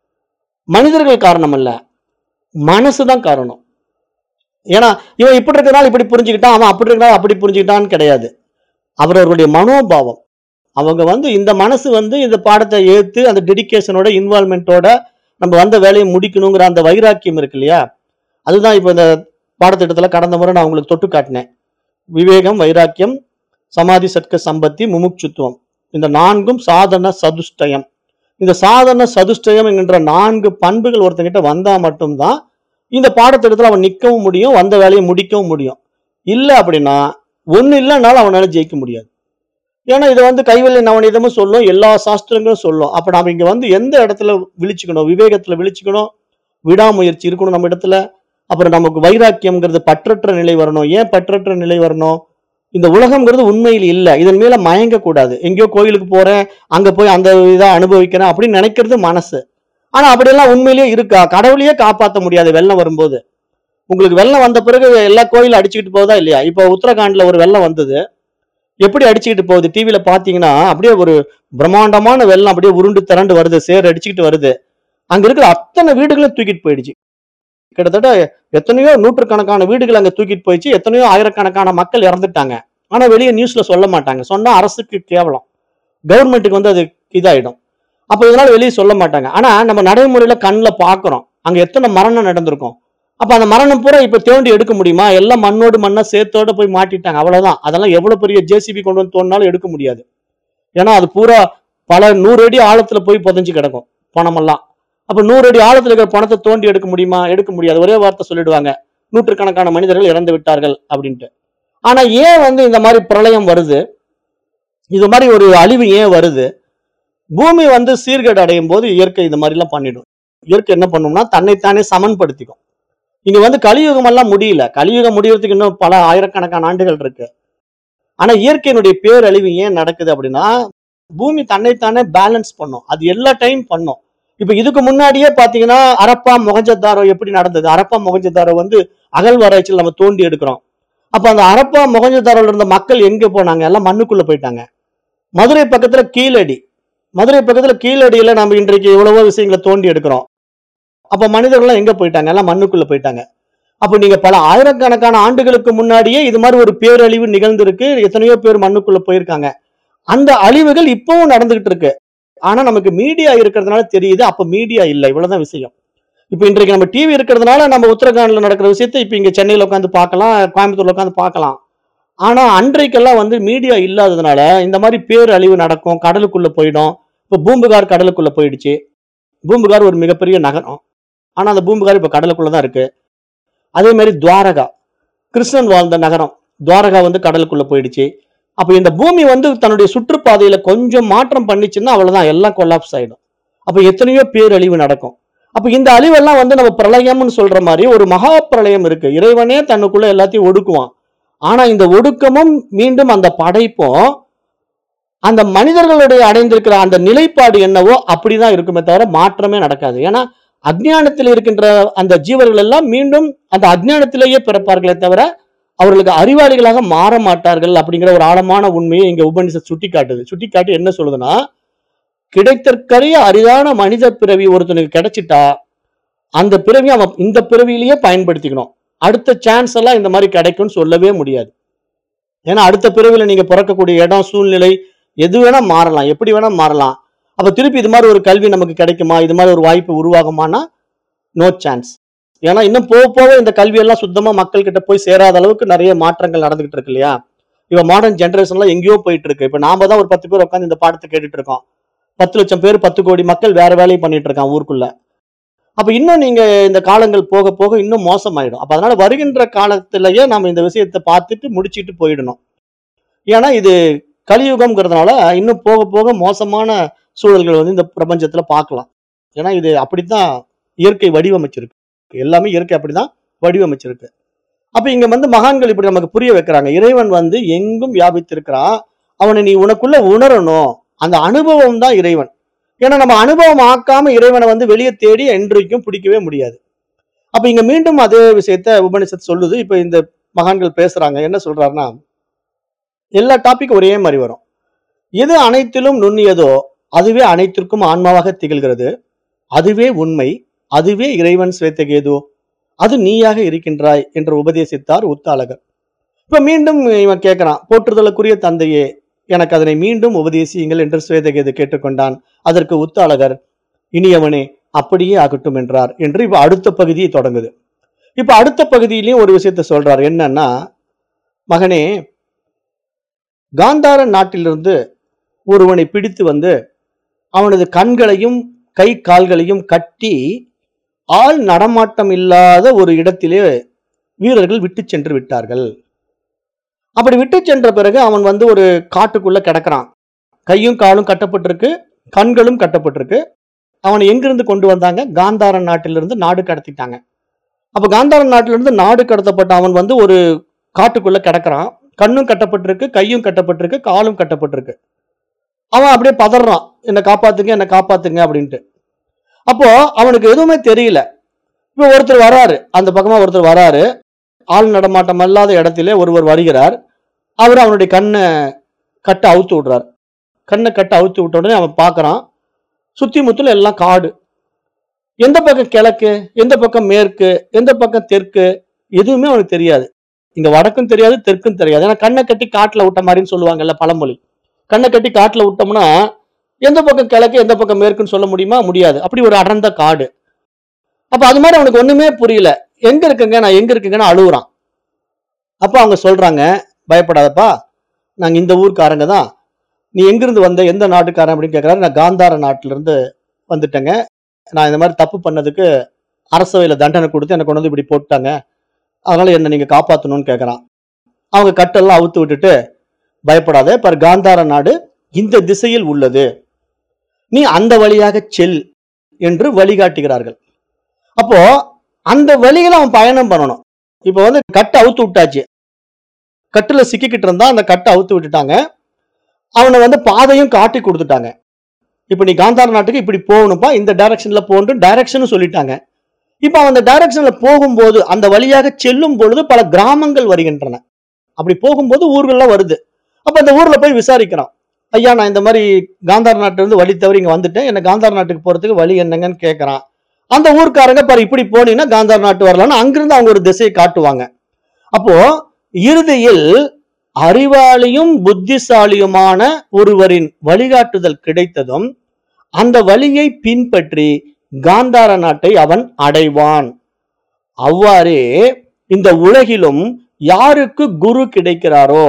மனிதர்கள் காரணம் அல்ல மனசுதான் காரணம் ஏன்னா இவன் இப்படி இருக்கிறனால இப்படி புரிஞ்சுக்கிட்டான் அவன் அப்படி இருக்கிறனால அப்படி புரிஞ்சுக்கிட்டான்னு கிடையாது அவரவர்களுடைய மனோபாவம் அவங்க வந்து இந்த மனசு வந்து இந்த பாடத்தை ஏத்து அந்த டெடிகேஷனோட இன்வால்மெண்ட்டோட நம்ம வந்த வேலையை முடிக்கணுங்கிற அந்த வைராக்கியம் இருக்கு இல்லையா அதுதான் இப்போ இந்த பாடத்திட்டத்துல கடந்த முறை நான் உங்களுக்கு தொட்டு காட்டினேன் விவேகம் வைராக்கியம் சமாதி சட்க சம்பத்தி முமுட்சுத்துவம் இந்த நான்கும் சாதன சதுஷ்டயம் இந்த சாதன சதுஷ்டயம் என்கின்ற நான்கு பண்புகள் ஒருத்தங்கிட்ட வந்தா மட்டும்தான் இந்த பாடத்திட்டத்துல அவன் நிற்கவும் முடியும் வந்த வேலையை முடிக்கவும் முடியும் இல்லை அப்படின்னா ஒண்ணு இல்லைனாலும் அவனால ஜெயிக்க முடியாது ஏன்னா இதை வந்து கைவல்ய நவநீதமும் சொல்லும் எல்லா சாஸ்திரங்களும் சொல்லும் அப்ப நாம இங்க வந்து எந்த இடத்துல விழிச்சுக்கணும் விவேகத்துல விழிச்சுக்கணும் விடாமுயற்சி இருக்கணும் நம்ம இடத்துல அப்புறம் நமக்கு வைராக்கியம்ங்கிறது பற்றற்ற நிலை வரணும் ஏன் பற்றற்ற நிலை வரணும் இந்த உலகம்ங்கிறது உண்மையில் இல்லை இதன் மேல மயங்க கூடாது எங்கேயோ கோயிலுக்கு போறேன் அங்க போய் அந்த இதை அனுபவிக்கிறேன் அப்படின்னு நினைக்கிறது மனசு ஆனா அப்படியெல்லாம் உண்மையிலேயே இருக்கா கடவுளையே காப்பாற்ற முடியாது வெள்ளம் வரும்போது உங்களுக்கு வெள்ளம் வந்த பிறகு எல்லா கோயிலும் அடிச்சுக்கிட்டு போகுதா இல்லையா இப்போ உத்தரகாண்ட்ல ஒரு வெள்ளம் வந்தது எப்படி அடிச்சுக்கிட்டு போகுது டிவியில பாத்தீங்கன்னா அப்படியே ஒரு பிரம்மாண்டமான வெள்ளம் அப்படியே உருண்டு திரண்டு வருது சேர் அடிச்சுக்கிட்டு வருது அங்க இருக்கிற அத்தனை வீடுகளும் தூக்கிட்டு போயிடுச்சு கிட்டத்தட்ட எத்தனையோ நூற்றுக்கணக்கான வீடுகள் அங்க தூக்கிட்டு போயிடுச்சு எத்தனையோ ஆயிரக்கணக்கான மக்கள் இறந்துட்டாங்க ஆனா வெளியே நியூஸ்ல சொல்ல மாட்டாங்க சொன்னா அரசுக்கு கேவலம் கவர்மெண்ட்டுக்கு வந்து அது இதாயிடும் அப்ப இதனால வெளியே சொல்ல மாட்டாங்க ஆனா நம்ம நடைமுறையில கண்ணில் பாக்குறோம் அங்க எத்தனை மரணம் நடந்திருக்கும் அப்ப அந்த மரணம் பூரா இப்ப தோண்டி எடுக்க முடியுமா எல்லாம் மண்ணோடு மண்ணா சேர்த்தோட போய் மாட்டிட்டாங்க அவ்வளவுதான் அதெல்லாம் எவ்வளவு பெரிய ஜேசிபி கொண்டு வந்து தோண்டினாலும் எடுக்க முடியாது ஏன்னா அது பூரா பல நூறு அடி ஆழத்துல போய் புதைஞ்சு கிடக்கும் பணமெல்லாம் அப்ப நூறு அடி ஆழத்துல இருக்கிற பணத்தை தோண்டி எடுக்க முடியுமா எடுக்க முடியாது ஒரே வார்த்தை சொல்லிடுவாங்க நூற்றுக்கணக்கான மனிதர்கள் இறந்து விட்டார்கள் அப்படின்ட்டு ஆனா ஏன் வந்து இந்த மாதிரி பிரளயம் வருது இது மாதிரி ஒரு அழிவு ஏன் வருது பூமி வந்து சீர்கேடு அடையும் போது இயற்கை இந்த மாதிரி எல்லாம் பண்ணிடும் இயற்கை என்ன பண்ணும்னா தன்னைத்தானே சமன்படுத்திக்கும் இங்க வந்து கலியுகம் எல்லாம் முடியல கலியுகம் முடியறதுக்கு இன்னும் பல ஆயிரக்கணக்கான ஆண்டுகள் இருக்கு ஆனா இயற்கையினுடைய பேரழிவு ஏன் நடக்குது அப்படின்னா பூமி தன்னைத்தானே பேலன்ஸ் பண்ணும் அது எல்லா டைம் பண்ணும் இப்ப இதுக்கு முன்னாடியே பாத்தீங்கன்னா அரப்பா மொகஞ்சதாரோ எப்படி நடந்தது அரப்பா மொகஞ்சதாரோ வந்து அகழ்வாராய்ச்சியில் நம்ம தோண்டி எடுக்கிறோம் அப்ப அந்த அரப்பா மொகஞ்சதாரோல இருந்த மக்கள் எங்க போனாங்க எல்லாம் மண்ணுக்குள்ள போயிட்டாங்க மதுரை பக்கத்துல கீழடி மதுரை பக்கத்துல கீழடியில நம்ம இன்றைக்கு எவ்வளவோ விஷயங்களை தோண்டி எடுக்கிறோம் அப்ப மனிதர்கள்லாம் எங்க போயிட்டாங்க எல்லாம் மண்ணுக்குள்ள போயிட்டாங்க அப்ப நீங்க பல ஆயிரக்கணக்கான ஆண்டுகளுக்கு முன்னாடியே இது மாதிரி ஒரு பேரழிவு நிகழ்ந்திருக்கு எத்தனையோ பேர் மண்ணுக்குள்ள போயிருக்காங்க அந்த அழிவுகள் இப்பவும் நடந்துகிட்டு இருக்கு ஆனா நமக்கு மீடியா இருக்கிறதுனால தெரியுது அப்ப மீடியா இல்லை இவ்வளவுதான் விஷயம் இப்ப இன்றைக்கு நம்ம டிவி இருக்கிறதுனால நம்ம உத்தரகாண்ட்ல நடக்கிற விஷயத்தை இப்ப இங்க சென்னையில உட்காந்து பார்க்கலாம் கோயம்புத்தூர்ல உட்காந்து பார்க்கலாம் ஆனா அன்றைக்கெல்லாம் வந்து மீடியா இல்லாததுனால இந்த மாதிரி பேரழிவு நடக்கும் கடலுக்குள்ள போயிடும் இப்ப பூம்புகார் கடலுக்குள்ள போயிடுச்சு பூம்புகார் ஒரு மிகப்பெரிய நகரம் ஆனா அந்த பூம்புகார் இப்ப கடலுக்குள்ள தான் இருக்கு அதே மாதிரி துவாரகா கிருஷ்ணன் வாழ்ந்த நகரம் துவாரகா வந்து கடலுக்குள்ள போயிடுச்சு அப்ப இந்த பூமி வந்து தன்னுடைய சுற்றுப்பாதையில கொஞ்சம் மாற்றம் பண்ணிச்சுன்னா அவ்வளவுதான் எல்லாம் கொலாப்ஸ் ஆயிடும் அப்ப எத்தனையோ பேரழிவு நடக்கும் அப்ப இந்த அழிவெல்லாம் வந்து நம்ம பிரளயம்னு சொல்ற மாதிரி ஒரு மகா பிரளயம் இருக்கு இறைவனே தன்னுக்குள்ள எல்லாத்தையும் ஒடுக்குவான் ஆனா இந்த ஒடுக்கமும் மீண்டும் அந்த படைப்பும் அந்த மனிதர்களுடைய அடைந்திருக்கிற அந்த நிலைப்பாடு என்னவோ அப்படிதான் இருக்குமே தவிர மாற்றமே நடக்காது ஏன்னா அஜ்ஞானத்தில் இருக்கின்ற அந்த ஜீவர்கள் எல்லாம் மீண்டும் அந்த அஜ்ஞானத்திலேயே பிறப்பார்களே தவிர அவர்களுக்கு அறிவாளிகளாக மாற மாட்டார்கள் அப்படிங்கிற ஒரு ஆழமான உண்மையை இங்க உபனிஷத் சுட்டி காட்டுது சுட்டி காட்டி என்ன சொல்லுதுன்னா கிடைத்தற்கரிய அரிதான மனித பிறவி ஒருத்தனுக்கு கிடைச்சிட்டா அந்த பிறவி அவன் இந்த பிறவியிலேயே பயன்படுத்திக்கணும் அடுத்த சான்ஸ் எல்லாம் இந்த மாதிரி கிடைக்கும்னு சொல்லவே முடியாது ஏன்னா அடுத்த பிறவில நீங்க பிறக்கக்கூடிய இடம் சூழ்நிலை எது வேணா மாறலாம் எப்படி வேணா மாறலாம் அப்ப திருப்பி இது மாதிரி ஒரு கல்வி நமக்கு கிடைக்குமா இது மாதிரி ஒரு வாய்ப்பு உருவாகுமானா நோ சான்ஸ் ஏன்னா இன்னும் போக போக இந்த கல்வி எல்லாம் சுத்தமா மக்கள் கிட்ட போய் சேராத அளவுக்கு நிறைய மாற்றங்கள் நடந்துகிட்டு இருக்கு இல்லையா இப்ப மாடர்ன் ஜென்ரேஷன்லாம் எங்கேயோ போயிட்டு இருக்கு இப்ப நாம தான் ஒரு பத்து பேர் உட்காந்து இந்த பாடத்தை கேட்டுட்டு இருக்கோம் பத்து லட்சம் பேர் பத்து கோடி மக்கள் வேற வேலையை பண்ணிட்டு இருக்கான் ஊருக்குள்ள அப்ப இன்னும் நீங்க இந்த காலங்கள் போக போக இன்னும் மோசமாயிடும் அப்ப அதனால வருகின்ற காலத்திலேயே நம்ம இந்த விஷயத்தை பார்த்துட்டு முடிச்சிட்டு போயிடணும் ஏன்னா இது கலியுகம்ங்கிறதுனால இன்னும் போக போக மோசமான சூழல்கள் வந்து இந்த பிரபஞ்சத்துல பார்க்கலாம் ஏன்னா இது அப்படித்தான் இயற்கை வடிவமைச்சிருக்கு எல்லாமே இயற்கை அப்படிதான் வடிவமைச்சிருக்கு அப்ப இங்க வந்து மகான்கள் இப்படி நமக்கு புரிய வைக்கிறாங்க இறைவன் வந்து எங்கும் வியாபித்திருக்கிறான் அவனை நீ உனக்குள்ள உணரணும் அந்த அனுபவம் தான் இறைவன் ஏன்னா நம்ம அனுபவம் ஆக்காம இறைவனை வந்து வெளியே தேடி என்றைக்கும் பிடிக்கவே முடியாது அப்ப இங்க மீண்டும் அதே விஷயத்த உபனிஷத் சொல்லுது இப்ப இந்த மகான்கள் பேசுறாங்க என்ன சொல்றாருன்னா எல்லா டாபிக் ஒரே மாதிரி வரும் எது அனைத்திலும் நுண்ணியதோ அதுவே அனைத்திற்கும் ஆன்மாவாக திகழ்கிறது அதுவே உண்மை அதுவே இறைவன் சுவேத்தகேது அது நீயாக இருக்கின்றாய் என்று உபதேசித்தார் உத்தாளகர் இப்ப மீண்டும் இவன் கேட்கிறான் போற்றுதலுக்குரிய தந்தையே எனக்கு அதனை மீண்டும் உபதேசியுங்கள் என்று சுவேதகேது கேட்டுக்கொண்டான் அதற்கு உத்தாளகர் இனியவனே அப்படியே ஆகட்டும் என்றார் என்று இப்ப அடுத்த பகுதியை தொடங்குது இப்ப அடுத்த பகுதியிலையும் ஒரு விஷயத்த சொல்றார் என்னன்னா மகனே காந்தார நாட்டிலிருந்து ஒருவனை பிடித்து வந்து அவனது கண்களையும் கை கால்களையும் கட்டி ஆள் நடமாட்டம் இல்லாத ஒரு இடத்திலே வீரர்கள் விட்டு சென்று விட்டார்கள் அப்படி விட்டு சென்ற பிறகு அவன் வந்து ஒரு காட்டுக்குள்ள கிடக்குறான் கையும் காலும் கட்டப்பட்டிருக்கு கண்களும் கட்டப்பட்டிருக்கு அவனை எங்கிருந்து கொண்டு வந்தாங்க காந்தாரன் நாட்டிலிருந்து நாடு கடத்திட்டாங்க அப்ப காந்தாரன் நாட்டிலிருந்து நாடு கடத்தப்பட்ட அவன் வந்து ஒரு காட்டுக்குள்ள கிடக்குறான் கண்ணும் கட்டப்பட்டிருக்கு கையும் கட்டப்பட்டிருக்கு காலும் கட்டப்பட்டிருக்கு அவன் அப்படியே பதறான் என்னை காப்பாத்துங்க என்னை காப்பாத்துங்க அப்படின்ட்டு அப்போ அவனுக்கு எதுவுமே தெரியல இப்போ ஒருத்தர் வராரு அந்த பக்கமா ஒருத்தர் வராரு ஆள் நடமாட்டம் அல்லாத இடத்திலே ஒருவர் வருகிறார் அவர் அவனுடைய கண்ணை கட்ட அவுத்து விடுறார் கண்ணை கட்ட அவுத்து விட்ட உடனே அவன் பார்க்கறான் சுத்தி முத்துல எல்லாம் காடு எந்த பக்கம் கிழக்கு எந்த பக்கம் மேற்கு எந்த பக்கம் தெற்கு எதுவுமே அவனுக்கு தெரியாது இங்க வடக்கும் தெரியாது தெற்கும் தெரியாது ஏன்னா கண்ணை கட்டி காட்டுல விட்ட மாதிரின்னு சொல்லுவாங்கல்ல பழமொழி கண்ணை கட்டி காட்டுல விட்டோம்னா எந்த பக்கம் கிழக்கு எந்த பக்கம் மேற்குன்னு சொல்ல முடியுமா முடியாது அப்படி ஒரு அடர்ந்த காடு அப்ப அது மாதிரி அவனுக்கு ஒண்ணுமே புரியல எங்க இருக்குங்க நான் எங்க இருக்குங்கன்னு அழுகுறான் அப்ப அவங்க சொல்றாங்க பயப்படாதப்பா நாங்க இந்த ஊர்க்காரங்க தான் நீ எங்கிருந்து வந்த எந்த நாட்டுக்காரன் அப்படின்னு கேட்கறாரு நான் காந்தார நாட்டுல இருந்து வந்துட்டேங்க நான் இந்த மாதிரி தப்பு பண்ணதுக்கு அரசவையில தண்டனை கொடுத்து எனக்கு கொண்டு வந்து இப்படி போட்டாங்க அதனால என்ன நீங்க காப்பாத்தணும்னு கேட்கறான் அவங்க கட்டெல்லாம் அவுத்து விட்டுட்டு பயப்படாத பர் காந்தார நாடு இந்த திசையில் உள்ளது நீ அந்த வழியாக செல் என்று வழிகாட்டுகிறார்கள் அப்போ அந்த வழியில அவன் பயணம் பண்ணணும் இப்போ வந்து கட்டை அவுத்து விட்டாச்சு கட்டுல சிக்கிக்கிட்டு இருந்தா அந்த கட்டை அவுத்து விட்டுட்டாங்க அவனை வந்து பாதையும் காட்டி கொடுத்துட்டாங்க இப்போ நீ காந்தார நாட்டுக்கு இப்படி போகணும்ப்பா இந்த டைரக்ஷன்ல போகணும் டைரக்ஷன் சொல்லிட்டாங்க இப்போ அவன் அந்த டைரக்ஷன்ல போகும்போது அந்த வழியாக செல்லும் பொழுது பல கிராமங்கள் வருகின்றன அப்படி போகும்போது ஊர்கள்லாம் வருது அப்ப அந்த ஊர்ல போய் விசாரிக்கிறான் ஐயா நான் இந்த மாதிரி காந்தார் நாட்டுல இருந்து வழி தவறி இங்க வந்துட்டேன் என்ன காந்தார் நாட்டுக்கு போறதுக்கு வழி என்னங்கன்னு கேட்கறான் அந்த ஊர்க்காரங்க பாரு இப்படி போனீங்கன்னா காந்தார் நாட்டு வரலாம்னு அங்கிருந்து அவங்க ஒரு திசையை காட்டுவாங்க அப்போ இறுதியில் அறிவாளியும் புத்திசாலியுமான ஒருவரின் வழிகாட்டுதல் கிடைத்ததும் அந்த வழியை பின்பற்றி காந்தார நாட்டை அவன் அடைவான் அவ்வாறே இந்த உலகிலும் யாருக்கு குரு கிடைக்கிறாரோ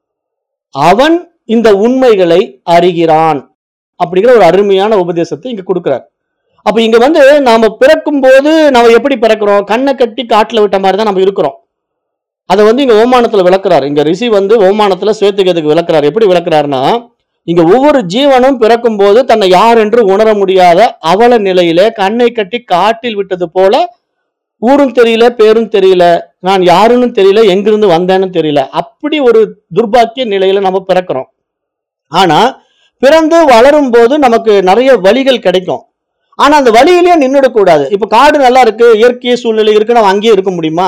அவன் இந்த உண்மைகளை அறிகிறான் அப்படிங்கிற ஒரு அருமையான உபதேசத்தை இங்க கொடுக்கிறார் அப்ப இங்க வந்து நாம பிறக்கும் போது நாம எப்படி பிறக்கிறோம் கண்ணை கட்டி காட்டுல விட்ட மாதிரி தான் நம்ம இருக்கிறோம் அதை வந்து இங்க ஓமானத்துல விளக்குறாரு இங்க ரிஷி வந்து ஓமானத்துல சுவேத்துகத்துக்கு விளக்குறாரு எப்படி விளக்குறாருன்னா இங்க ஒவ்வொரு ஜீவனும் பிறக்கும் போது தன்னை யார் என்று உணர முடியாத அவல நிலையில கண்ணை கட்டி காட்டில் விட்டது போல ஊரும் தெரியல பேரும் தெரியல நான் யாருன்னு தெரியல எங்கிருந்து வந்தேன்னு தெரியல அப்படி ஒரு துர்பாக்கிய நிலையில நம்ம பிறக்கிறோம் ஆனா பிறந்து வளரும் போது நமக்கு நிறைய வழிகள் கிடைக்கும் ஆனா அந்த வழியிலேயே நின்றுடக்கூடாது இப்ப காடு நல்லா இருக்கு இயற்கை சூழ்நிலை இருக்கு நம்ம அங்கேயே இருக்க முடியுமா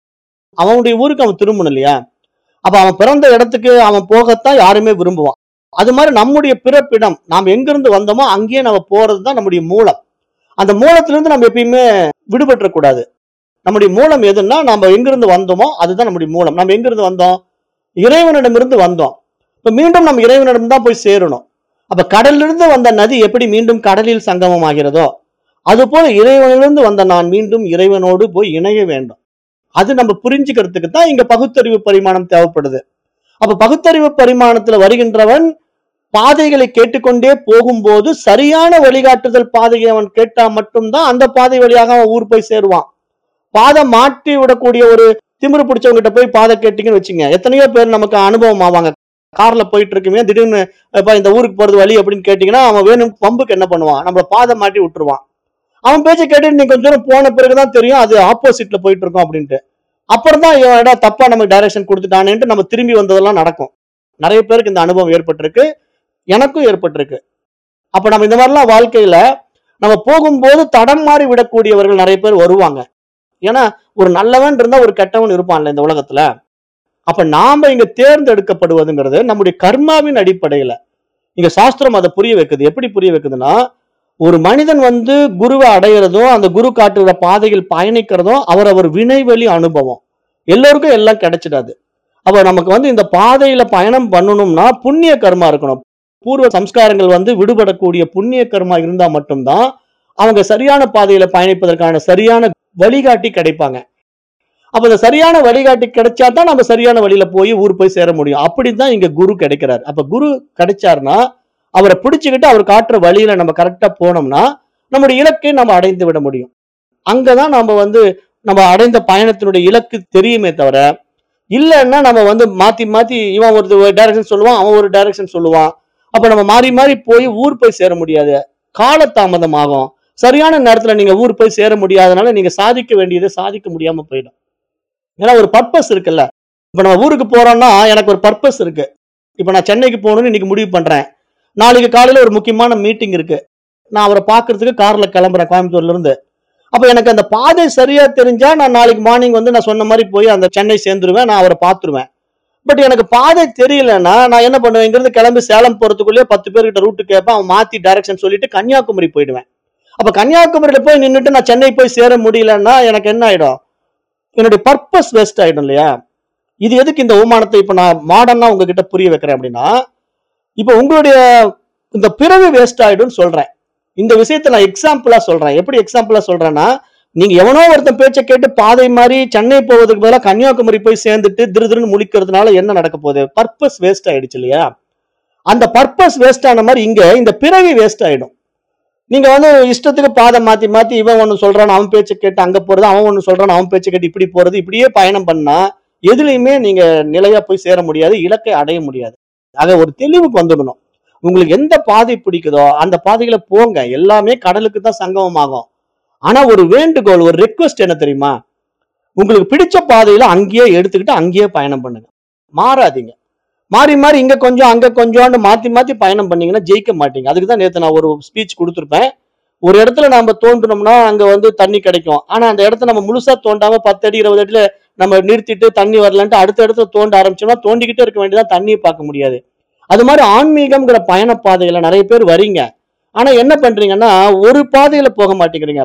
அவனுடைய ஊருக்கு அவன் திரும்பணும் இல்லையா அப்ப அவன் பிறந்த இடத்துக்கு அவன் போகத்தான் யாருமே விரும்புவான் அது மாதிரி நம்முடைய பிறப்பிடம் நாம் எங்கிருந்து வந்தோமோ அங்கேயே நம்ம போறது தான் நம்முடைய மூலம் அந்த மூலத்திலிருந்து நம்ம எப்பயுமே விடுபற்றக்கூடாது நம்முடைய மூலம் எதுன்னா நம்ம எங்கிருந்து வந்தோமோ அதுதான் நம்முடைய மூலம் நம்ம எங்கிருந்து வந்தோம் இறைவனிடமிருந்து வந்தோம் இப்ப மீண்டும் நம்ம இறைவனிடம் தான் போய் சேரணும் அப்ப கடலிலிருந்து வந்த நதி எப்படி மீண்டும் கடலில் சங்கமம் ஆகிறதோ அதுபோல இறைவனிலிருந்து வந்த நான் மீண்டும் இறைவனோடு போய் இணைய வேண்டும் அது நம்ம புரிஞ்சுக்கிறதுக்கு தான் இங்க பகுத்தறிவு பரிமாணம் தேவைப்படுது அப்ப பகுத்தறிவு பரிமாணத்துல வருகின்றவன் பாதைகளை கேட்டுக்கொண்டே போகும்போது சரியான வழிகாட்டுதல் பாதையை அவன் கேட்டா மட்டும்தான் அந்த பாதை வழியாக அவன் ஊர் போய் சேருவான் பாதை மாற்றி விடக்கூடிய ஒரு திமிரு பிடிச்சவங்ககிட்ட போய் பாதை கேட்டீங்கன்னு வச்சுங்க எத்தனையோ பேர் நமக்கு அனுபவம் ஆவாங்க கார்ல போயிட்டு இருக்குமே திடீர்னு "எப்பா, இந்த ஊருக்கு போறது வழி அப்படின்னு கேட்டீங்கன்னா அவன் வேணும் பம்புக்கு என்ன பண்ணுவான் நம்மள பாதை மாட்டி விட்டுருவான் அவன் பேச்சை கேட்டுட்டு நீ கொஞ்சம் தூரம் போன பிறகுதான் தெரியும் அது ஆப்போசிட்ல போயிட்டு இருக்கோம் அப்படின்ட்டு அப்புறம் தான் இவன் எடா தப்பா நமக்கு டைரக்ஷன் கொடுத்துட்டானேன்ட்டு நம்ம திரும்பி வந்ததெல்லாம் நடக்கும் நிறைய பேருக்கு இந்த அனுபவம் ஏற்பட்டிருக்கு எனக்கும் ஏற்பட்டிருக்கு அப்ப நம்ம இந்த மாதிரிலாம் வாழ்க்கையில நம்ம போகும்போது தடம் மாறி விடக்கூடியவர்கள் நிறைய பேர் வருவாங்க ஏன்னா ஒரு நல்லவன் இருந்தா ஒரு கெட்டவன் இருப்பான்ல இந்த உலகத்துல அப்ப நாம இங்க தேர்ந்தெடுக்கப்படுவதுங்கிறது நம்முடைய கர்மாவின் அடிப்படையில இங்க சாஸ்திரம் அதை புரிய வைக்குது எப்படி புரிய வைக்குதுன்னா ஒரு மனிதன் வந்து குருவை அடையிறதும் அந்த குரு காட்டுகிற பாதையில் பயணிக்கிறதும் அவரவர் வினைவெளி அனுபவம் எல்லோருக்கும் எல்லாம் கிடைச்சிடாது அப்ப நமக்கு வந்து இந்த பாதையில பயணம் பண்ணணும்னா புண்ணிய கர்மா இருக்கணும் பூர்வ சம்ஸ்காரங்கள் வந்து விடுபடக்கூடிய புண்ணிய கர்மா இருந்தா மட்டும்தான் அவங்க சரியான பாதையில பயணிப்பதற்கான சரியான வழிகாட்டி கிடைப்பாங்க அப்ப இந்த சரியான வழிகாட்டி கிடைச்சா தான் நம்ம சரியான வழியில போய் ஊர் போய் சேர முடியும் அப்படிதான் இங்க குரு கிடைக்கிறார் அப்ப குரு கிடைச்சாருன்னா அவரை பிடிச்சுக்கிட்டு அவர் காட்டுற வழியில நம்ம கரெக்டா போனோம்னா நம்முடைய இலக்கை நம்ம அடைந்து விட முடியும் அங்கதான் நம்ம வந்து நம்ம அடைந்த பயணத்தினுடைய இலக்கு தெரியுமே தவிர இல்லைன்னா நம்ம வந்து மாத்தி மாத்தி இவன் ஒரு டைரக்ஷன் சொல்லுவான் அவன் ஒரு டைரக்ஷன் சொல்லுவான் அப்ப நம்ம மாறி மாறி போய் ஊர் போய் சேர முடியாது காலதாமதம் ஆகும் சரியான நேரத்துல நீங்க ஊர் போய் சேர முடியாதனால நீங்க சாதிக்க வேண்டியதை சாதிக்க முடியாம போயிடும் ஏன்னா ஒரு பர்பஸ் இருக்குல்ல இப்ப நம்ம ஊருக்கு போறோம்னா எனக்கு ஒரு பர்பஸ் இருக்கு இப்ப நான் சென்னைக்கு போகணும்னு இன்னைக்கு முடிவு பண்றேன் நாளைக்கு காலையில ஒரு முக்கியமான மீட்டிங் இருக்கு நான் அவரை பார்க்கறதுக்கு கார்ல கிளம்புறேன் கோயம்புத்தூர்ல இருந்து அப்ப எனக்கு அந்த பாதை சரியா தெரிஞ்சா நான் நாளைக்கு மார்னிங் வந்து நான் சொன்ன மாதிரி போய் அந்த சென்னை சேர்ந்துருவேன் நான் அவரை பார்த்துருவேன் பட் எனக்கு பாதை தெரியலன்னா நான் என்ன பண்ணுவேன் இங்கிருந்து கிளம்பி சேலம் போறதுக்குள்ளேயே பத்து பேர்கிட்ட ரூட்டு கேட்பேன் அவன் மாத்தி டைரக்ஷன் சொல்லிட்டு கன்னியாகுமரி போயிடுவேன் அப்ப கன்னியாகுமரியில போய் நின்றுட்டு நான் சென்னை போய் சேர முடியலன்னா எனக்கு என்ன ஆயிடும் என்னுடைய பர்பஸ் வேஸ்ட் ஆயிடும் இல்லையா இது எதுக்கு இந்த அவமானத்தை இப்ப நான் மாடர்னா உங்ககிட்ட புரிய வைக்கிறேன் அப்படின்னா இப்ப உங்களுடைய இந்த பிறவி வேஸ்ட் ஆயிடும்னு சொல்றேன் இந்த விஷயத்தை நான் எக்ஸாம்பிளா சொல்றேன் எப்படி எக்ஸாம்பிளா சொல்றேன்னா நீங்க எவனோ ஒருத்தன் பேச்சை கேட்டு பாதை மாதிரி சென்னை போவதுக்கு பதிலாக கன்னியாகுமரி போய் சேர்ந்துட்டு திரு திருன்னு முழிக்கிறதுனால என்ன நடக்க போகுது பர்பஸ் வேஸ்ட் ஆயிடுச்சு இல்லையா அந்த பர்பஸ் வேஸ்ட் ஆன மாதிரி இங்க இந்த பிறவி வேஸ்ட் ஆயிடும் நீங்க வந்து இஷ்டத்துக்கு பாதை மாத்தி மாத்தி இவன் ஒண்ணு சொல்றான் அவன் பேச்சை கேட்டு அங்க போறது அவன் ஒண்ணு சொல்றான் அவன் பேச்சை கேட்டு இப்படி போறது இப்படியே பயணம் பண்ணா எதுலையுமே நீங்க நிலையா போய் சேர முடியாது இலக்கை அடைய முடியாது ஆக ஒரு தெளிவுக்கு வந்துடணும் உங்களுக்கு எந்த பாதை பிடிக்குதோ அந்த பாதையில போங்க எல்லாமே கடலுக்கு தான் சங்கமம் ஆகும் ஆனா ஒரு வேண்டுகோள் ஒரு ரெக்வஸ்ட் என்ன தெரியுமா உங்களுக்கு பிடிச்ச பாதையில அங்கேயே எடுத்துக்கிட்டு அங்கேயே பயணம் பண்ணுங்க மாறாதீங்க மாறி மாறி இங்க கொஞ்சம் அங்க கொஞ்சம்னு மாத்தி மாத்தி பயணம் பண்ணீங்கன்னா ஜெயிக்க மாட்டீங்க அதுக்கு தான் நேத்து நான் ஒரு ஸ்பீச் கொடுத்துருப்பேன் ஒரு இடத்துல நம்ம தோண்டணும்னா அங்க வந்து தண்ணி கிடைக்கும் ஆனா அந்த இடத்த நம்ம முழுசா தோண்டாம பத்து அடி இருபது அடியில நம்ம நிறுத்திட்டு தண்ணி வரலன்ட்டு அடுத்த இடத்துல தோண்ட ஆரம்பிச்சோம்னா தோண்டிக்கிட்டே இருக்க வேண்டியதான் தண்ணியை பார்க்க முடியாது அது மாதிரி ஆன்மீகம்ங்கிற பயண பாதையில நிறைய பேர் வரீங்க ஆனா என்ன பண்றீங்கன்னா ஒரு பாதையில போக மாட்டேங்கிறீங்க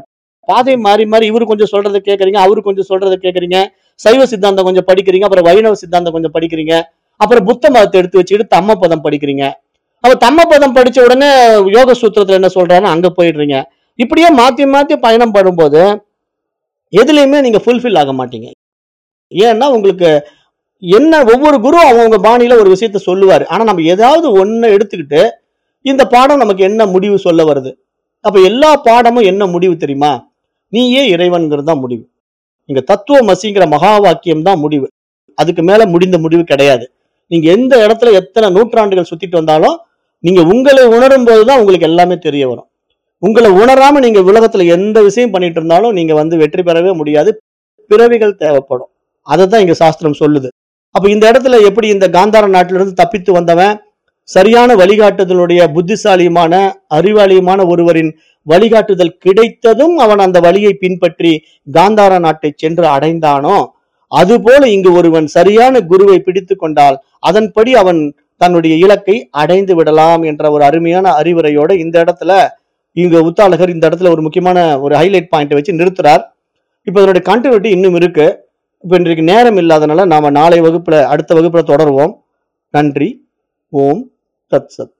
பாதை மாறி மாறி இவரு கொஞ்சம் சொல்றதை கேட்கறீங்க அவரு கொஞ்சம் சொல்றதை கேட்கறீங்க சைவ சித்தாந்தம் கொஞ்சம் படிக்கிறீங்க அப்புறம் வைணவ சித்தாந்தம் கொஞ்சம் படிக்கிறீங்க அப்புறம் புத்த மதத்தை எடுத்து வச்சுக்கிட்டு தம்ம பதம் படிக்கிறீங்க அப்ப தம்ம பதம் படிச்ச உடனே யோக சூத்திரத்துல என்ன சொல்றாருன்னு அங்க போயிடுறீங்க இப்படியே மாத்தி மாத்தி பயணம் படும்போது எதுலையுமே நீங்க ஃபுல்ஃபில் ஆக மாட்டீங்க ஏன்னா உங்களுக்கு என்ன ஒவ்வொரு குரு அவங்கவுங்க பாணியில ஒரு விஷயத்த சொல்லுவாரு ஆனா நம்ம ஏதாவது ஒண்ணு எடுத்துக்கிட்டு இந்த பாடம் நமக்கு என்ன முடிவு சொல்ல வருது அப்ப எல்லா பாடமும் என்ன முடிவு தெரியுமா நீயே இறைவன்கிறது தான் முடிவு இங்க தத்துவமசிங்கிற மகா வாக்கியம் தான் முடிவு அதுக்கு மேல முடிந்த முடிவு கிடையாது நீங்க எந்த இடத்துல எத்தனை நூற்றாண்டுகள் சுத்திட்டு வந்தாலும் நீங்க உங்களை உணரும் போதுதான் உங்களுக்கு எல்லாமே தெரிய வரும் உங்களை உணராம நீங்க உலகத்துல எந்த விஷயம் பண்ணிட்டு இருந்தாலும் நீங்க வந்து வெற்றி பெறவே முடியாது பிறவிகள் தேவைப்படும் அதை தான் இங்க சாஸ்திரம் சொல்லுது அப்ப இந்த இடத்துல எப்படி இந்த காந்தார நாட்டில இருந்து தப்பித்து வந்தவன் சரியான வழிகாட்டுதலுடைய புத்திசாலியுமான அறிவாளியுமான ஒருவரின் வழிகாட்டுதல் கிடைத்ததும் அவன் அந்த வழியை பின்பற்றி காந்தார நாட்டை சென்று அடைந்தானோ அதுபோல இங்கு ஒருவன் சரியான குருவை பிடித்து கொண்டால் அதன்படி அவன் தன்னுடைய இலக்கை அடைந்து விடலாம் என்ற ஒரு அருமையான அறிவுரையோட இந்த இடத்துல இங்க உத்தாளகர் இந்த இடத்துல ஒரு முக்கியமான ஒரு ஹைலைட் பாயிண்ட் வச்சு நிறுத்துறார் இப்போ இதனுடைய கண்டினியூட்டி இன்னும் இருக்கு இப்போ இன்றைக்கு நேரம் இல்லாதனால நாம நாளை வகுப்புல அடுத்த வகுப்புல தொடருவோம் நன்றி ஓம் தத் சத்